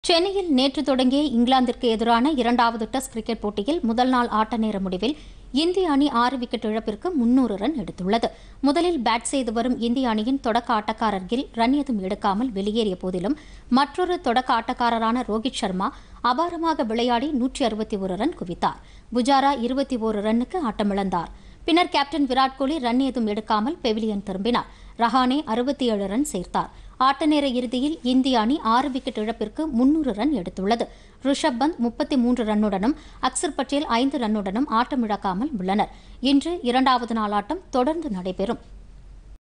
சென்னையில் நேற்று தொடங்கிய இங்கிலாந்திற்கு எதிரான இரண்டாவது டெஸ்ட் கிரிக்கெட் போட்டியில் முதல் நாள் ஆட்ட நேர முடிவில் இந்திய அணி ஆறு விக்கெட் இழப்பிற்கு முன்னூறு ரன் எடுத்துள்ளது முதலில் பேட் செய்து வரும் இந்திய அணியின் தொடக்க ஆட்டக்காரர் கில் ரன் எதுவும் எடுக்காமல் வெளியேறிய போதிலும் மற்றொரு தொடக்க ஆட்டக்காரரான ரோஹித் சர்மா அபாரமாக விளையாடி நூற்றி அறுபத்தி ஒரு ரன் குவித்தார் புஜாரா இருபத்தி ஒரு ரன்னுக்கு ஆட்டமிழந்தார் பின்னர் கேப்டன் விராட் கோலி ரன் ஏதும் எடுக்காமல் பெவிலியன் திரும்பினார் ரஹானே அறுபத்தி ஏழு ரன் சேர்த்தார் ஆட்ட நேர இறுதியில் இந்திய அணி ஆறு விக்கெட் இழப்பிற்கு முன்னூறு ரன் எடுத்துள்ளது ரிஷப் பந்த் முப்பத்தி மூன்று ரன்னுடனும் அக்சர் பட்டேல் ஐந்து ரன்னுடனும் ஆட்டமிழக்காமல் உள்ளனர் இன்று இரண்டாவது நாள் ஆட்டம் தொடர்ந்து நடைபெறும்